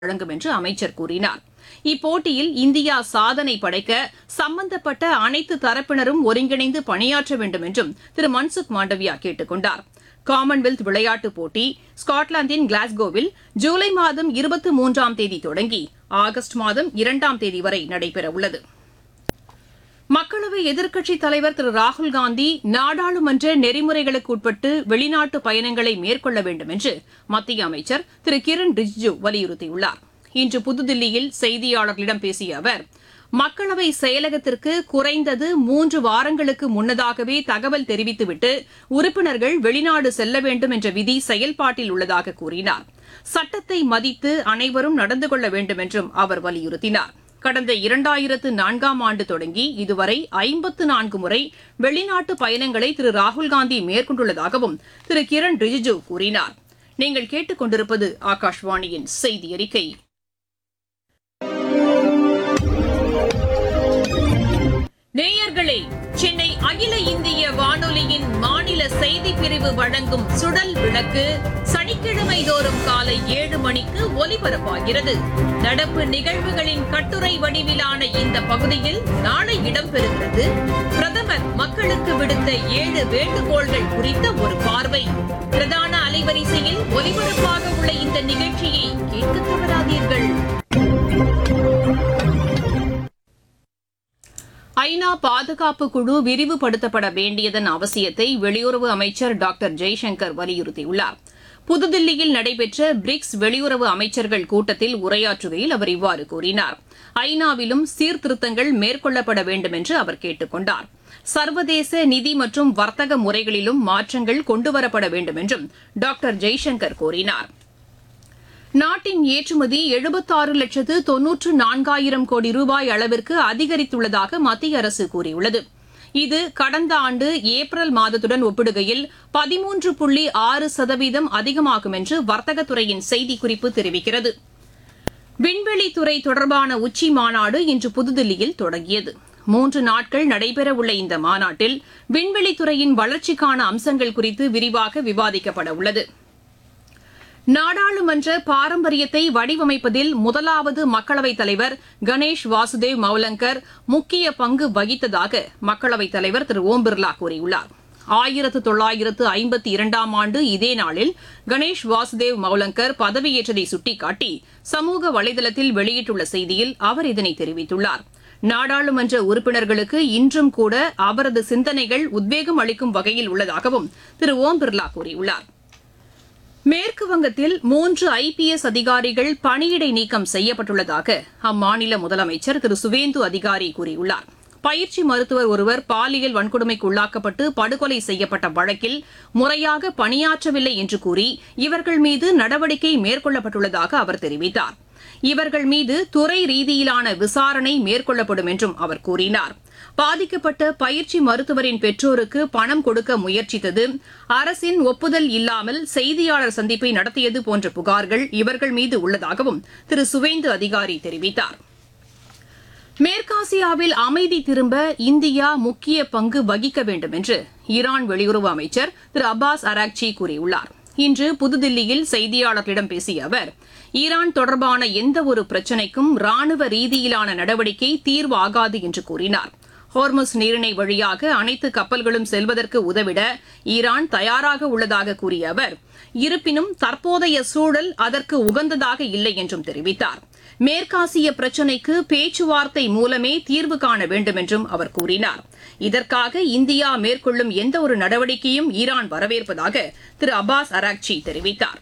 வழங்கும் என்று அமைச்சர் கூறினார் இப்போட்டியில் இந்தியா சாதனை படைக்க சம்பந்தப்பட்ட அனைத்து தரப்பினரும் ஒருங்கிணைந்து பணியாற்ற வேண்டும் என்றும் திரு மன்சுக் மாண்டவியா கேட்டுக் கொண்டார் காமன்வெல்த் விளையாட்டுப் போட்டி ஸ்காட்லாந்தின் கிளாஸ்கோவில் ஜூலை மாதம் இருபத்தி மூன்றாம் தேதி தொடங்கி ஆகஸ்ட் மாதம் இரண்டாம் தேதி வரை நடைபெறவுள்ளது மக்களவை எதிர்க்கட்சித் தலைவர் திரு ராகுல்காந்தி நாடாளுமன்ற நெறிமுறைகளுக்கு உட்பட்டு வெளிநாட்டு பயணங்களை மேற்கொள்ள வேண்டும் என்று மத்திய அமைச்சர் திரு கிரண் ரிஜிஜு வலியுறுத்தியுள்ளார் இன்று புதுதில்லியில் செய்தியாளர்களிடம் பேசிய அவர் மக்களவை செயலகத்திற்கு குறைந்தது மூன்று வாரங்களுக்கு முன்னதாகவே தகவல் தெரிவித்துவிட்டு உறுப்பினர்கள் வெளிநாடு செல்ல வேண்டும் என்ற விதி செயல்பாட்டில் உள்ளதாக கூறினார் சட்டத்தை மதித்து அனைவரும் நடந்து கொள்ள வேண்டும் என்றும் அவர் வலியுறுத்தினார் கடந்த இரண்டாயிரத்து நான்காம் ஆண்டு தொடங்கி இதுவரை ஐம்பத்து நான்கு முறை வெளிநாட்டு பயணங்களை திரு ராகுல்காந்தி மேற்கொண்டுள்ளதாகவும் திரு கிரண் ரிஜிஜு கூறினார் நீங்கள் கேட்டுக் கொண்டிருப்பது ஆகாஷ்வாணியின் செய்தி அறிக்கை நேயர்களே சென்னை அகில இந்திய வானொலியின் மாநில செய்திப் பிரிவு வழங்கும் சுடல் விளக்கு சனிக்கிழமை தோறும் காலை ஏழு மணிக்கு ஒலிபரப்பாகிறது நடப்பு நிகழ்வுகளின் கட்டுரை வடிவிலான இந்த பகுதியில் நாளை இடம்பெறுகிறது பிரதமர் மக்களுக்கு விடுத்த ஏழு வேண்டுகோள்கள் குறித்த ஒரு பார்வை பிரதான அலைவரிசையில் ஒலிபரப்பாக உள்ள இந்த நிகழ்ச்சியை கேட்க தவறாதீர்கள் ஐநா பாதுகாப்பு குழு விரிவுபடுத்தப்பட வேண்டியதன் அவசியத்தை வெளியுறவு அமைச்சர் டாக்டர் ஜெய்சங்கர் வலியுறுத்தியுள்ளார் புதுதில்லியில் நடைபெற்ற பிரிக்ஸ் வெளியுறவு அமைச்சர்கள் கூட்டத்தில் உரையாற்றுகையில் அவர் இவ்வாறு கூறினார் ஐநாவிலும் சீர்திருத்தங்கள் மேற்கொள்ளப்பட வேண்டும் என்று அவர் கேட்டுக் கொண்டார் சர்வதேச நிதி மற்றும் வர்த்தக முறைகளிலும் மாற்றங்கள் கொண்டுவரப்பட வேண்டும் என்றும் டாக்டர் ஜெய்சங்கர் கூறினார் நாட்டின் ஏற்றுமதி எழுபத்தாறு லட்சத்து தொன்னூற்று நான்காயிரம் கோடி ரூபாய் அளவிற்கு அதிகரித்துள்ளதாக மத்திய அரசு கூறியுள்ளது இது கடந்த ஆண்டு ஏப்ரல் மாதத்துடன் ஒப்பிடுகையில் பதிமூன்று புள்ளி ஆறு சதவீதம் அதிகமாகும் என்று வர்த்தகத்துறையின் செய்திக்குறிப்பு தெரிவிக்கிறது விண்வெளித்துறை தொடர்பான உச்சி மாநாடு இன்று புதுதில்லியில் தொடங்கியது மூன்று நாட்கள் நடைபெறவுள்ள இந்த மாநாட்டில் விண்வெளித்துறையின் வளர்ச்சிக்கான அம்சங்கள் குறித்து விரிவாக விவாதிக்கப்பட உள்ளது நாடாளுமன்ற பாரம்பரியத்தை வடிவமைப்பதில் முதலாவது மக்களவைத் தலைவர் கணேஷ் வாசுதேவ் மௌலங்கர் முக்கிய பங்கு வகித்ததாக மக்களவைத் தலைவர் திரு ஓம் பிர்லா கூறியுள்ளார் ஆயிரத்து தொள்ளாயிரத்து ஐம்பத்தி இரண்டாம் ஆண்டு இதே நாளில் கணேஷ் வாசுதேவ் மௌலங்கர் பதவியேற்றதை சுட்டிக்காட்டி சமூக வலைதளத்தில் வெளியிட்டுள்ள செய்தியில் அவர் இதனை தெரிவித்துள்ளார் நாடாளுமன்ற உறுப்பினர்களுக்கு இன்றும் கூட அவரது சிந்தனைகள் உத்வேகம் அளிக்கும் வகையில் உள்ளதாகவும் திரு ஓம் பிர்லா கூறியுள்ளார் மேற்கு வங்கத்தில் மூன்று ஐபிஎஸ் அதிகாரிகள் பணியிடை நீக்கம் செய்யப்பட்டுள்ளதாக அம்மாநில முதலமைச்சர் திரு சுவேந்து அதிகாரி கூறியுள்ளார் பயிற்சி மருத்துவர் ஒருவர் பாலியல் வன்கொடுமைக்கு உள்ளாக்கப்பட்டு படுகொலை செய்யப்பட்ட வழக்கில் முறையாக பணியாற்றவில்லை என்று கூறி இவர்கள் மீது நடவடிக்கை மேற்கொள்ளப்பட்டுள்ளதாக அவர் தெரிவித்தார் இவர்கள் மீது துறை ரீதியிலான விசாரணை மேற்கொள்ளப்படும் என்றும் அவர் கூறினார் பாதிக்கப்பட்ட பயிற்சி மருத்துவரின் பெற்றோருக்கு பணம் கொடுக்க முயற்சித்தது அரசின் ஒப்புதல் இல்லாமல் செய்தியாளர் சந்திப்பை நடத்தியது போன்ற புகார்கள் இவர்கள் மீது உள்ளதாகவும் திரு சுவேந்து அதிகாரி தெரிவித்தார் மேற்காசியாவில் அமைதி திரும்ப இந்தியா முக்கிய பங்கு வகிக்க வேண்டும் என்று ஈரான் வெளியுறவு அமைச்சர் திரு அப்பாஸ் அராக்சி கூறியுள்ளார் இன்று புதுதில்லியில் செய்தியாளர்களிடம் பேசிய அவர் ஈரான் தொடர்பான எந்த ஒரு பிரச்சினைக்கும் ராணுவ ரீதியிலான நடவடிக்கை தீர்வாகாது என்று கூறினார் ஹோர்முஸ் நீரிணை வழியாக அனைத்து கப்பல்களும் செல்வதற்கு உதவிட ஈரான் தயாராக உள்ளதாக கூறிய அவர் இருப்பினும் தற்போதைய சூழல் அதற்கு உகந்ததாக இல்லை என்றும் தெரிவித்தார் மேற்காசிய பிரச்சினைக்கு பேச்சுவார்த்தை மூலமே தீர்வு காண வேண்டும் என்றும் அவர் கூறினார் இதற்காக இந்தியா மேற்கொள்ளும் எந்த ஒரு நடவடிக்கையும் ஈரான் வரவேற்பதாக திரு அப்பாஸ் அராக்சி தெரிவித்தார்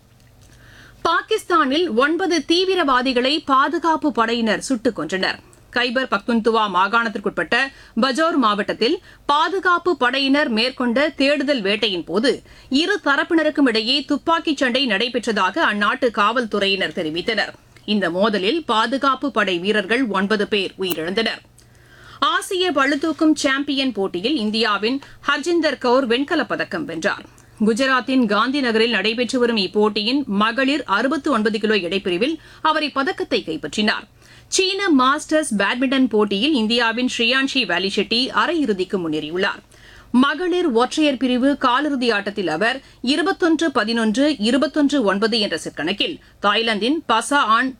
பாகிஸ்தானில் ஒன்பது தீவிரவாதிகளை பாதுகாப்பு படையினர் சுட்டுக் கொன்றனர் கைபர் பக்துன்துவா மாகாணத்திற்குட்பட்ட பஜோர் மாவட்டத்தில் பாதுகாப்பு படையினர் மேற்கொண்ட தேடுதல் வேட்டையின் போது இரு தரப்பினருக்கும் இடையே துப்பாக்கிச் சண்டை நடைபெற்றதாக அந்நாட்டு காவல்துறையினர் தெரிவித்தனர் இந்த மோதலில் பாதுகாப்பு படை வீரர்கள் ஒன்பது பேர் உயிரிழந்தனர் ஆசிய பளுதூக்கும் சாம்பியன் போட்டியில் இந்தியாவின் ஹர்ஜிந்தர் கவுர் வெண்கலப் பதக்கம் வென்றார் குஜராத்தின் காந்தி நகரில் நடைபெற்று வரும் இப்போட்டியின் மகளிர் அறுபத்து ஒன்பது கிலோ எடைப்பிரிவில் அவர் இப்பதக்கத்தை கைப்பற்றினார் சீன மாஸ்டர்ஸ் பேட்மிண்டன் போட்டியில் இந்தியாவின் ஸ்ரீயான்ஷி வேலிஷெட்டி அரையிறுதிக்கு முன்னேறியுள்ளார் மகளிர் ஒற்றையர் பிரிவு காலிறுதி ஆட்டத்தில் அவர் இருபத்தொன்று பதினொன்று இருபத்தொன்று ஒன்பது என்ற செட் கணக்கில் தாய்லாந்தின் பசா ஆன்